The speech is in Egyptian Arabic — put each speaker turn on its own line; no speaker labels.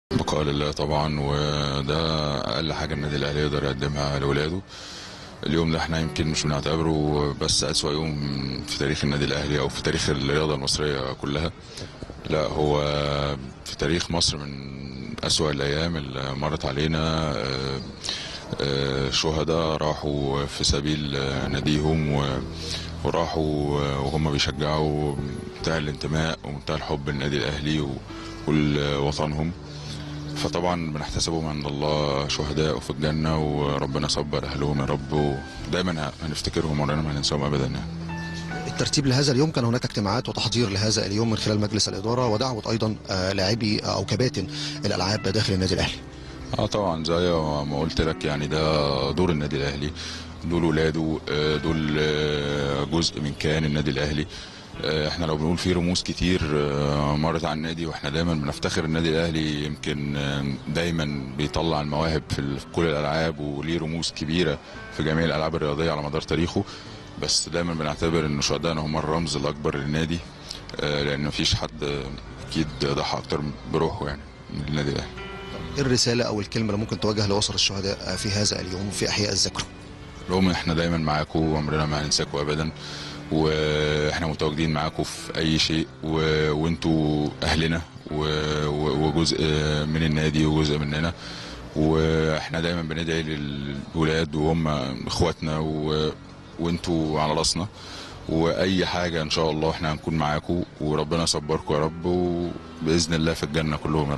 بقاء لله طبعا وده اقل حاجه النادي الاهلي يقدر يقدمها لاولاده اليوم ده احنا يمكن مش بنعتبره بس اسوأ يوم في تاريخ النادي الاهلي او في تاريخ الرياضه المصريه كلها لا هو في تاريخ مصر من اسوأ الايام اللي مرت علينا آه، آه، شهداء راحوا في سبيل آه، ناديهم و- وراحوا آه، وهم بيشجعوا منتهى الانتماء ومنتهى الحب للنادي الاهلي و- ولوطنهم فطبعا بنحتسبهم عند الله شهداء في الجنة وربنا صبر أهلهم يا رب ودايما هنفتكرهم وعمرنا ما هننساهم أبدا يعني.
الترتيب لهذا اليوم كان هناك اجتماعات وتحضير لهذا اليوم من خلال مجلس الإدارة ودعوة أيضا آه، لاعبي أو كباتن الألعاب داخل النادي الأهلي
اه طبعا زي ما قلت لك يعني ده دور النادي الاهلي دول ولاده آه، دول آه، جزء من كيان النادي الاهلي آه، احنا لو بنقول في رموز كتير آه، مرت على النادي واحنا دايما بنفتخر النادي الاهلي يمكن آه، دايما بيطلع المواهب في ال- في كل الالعاب وليه رموز كبيره في جميع الالعاب الرياضيه على مدار تاريخه بس دايما بنعتبر ان شهدائنا هم الرمز الاكبر للنادي آه، لان مفيش حد آه، اكيد ضحى اكتر بروحه يعني من النادي الاهلي
إيه الرسالة أو الكلمة اللي ممكن توجه لأسر الشهداء آه، في هذا اليوم في إحياء الذكرى
لهم احنا دايما معاكم وعمرنا ما هننساكم ابدا واحنا متواجدين معاكم في اي شيء و... وانتوا اهلنا و... و... وجزء من النادي وجزء مننا واحنا دايما بندعي للولاد وهم اخواتنا و... وانتوا على راسنا واي حاجه ان شاء الله احنا هنكون معاكم وربنا يصبركم يا رب وباذن الله في الجنه كلهم يا رب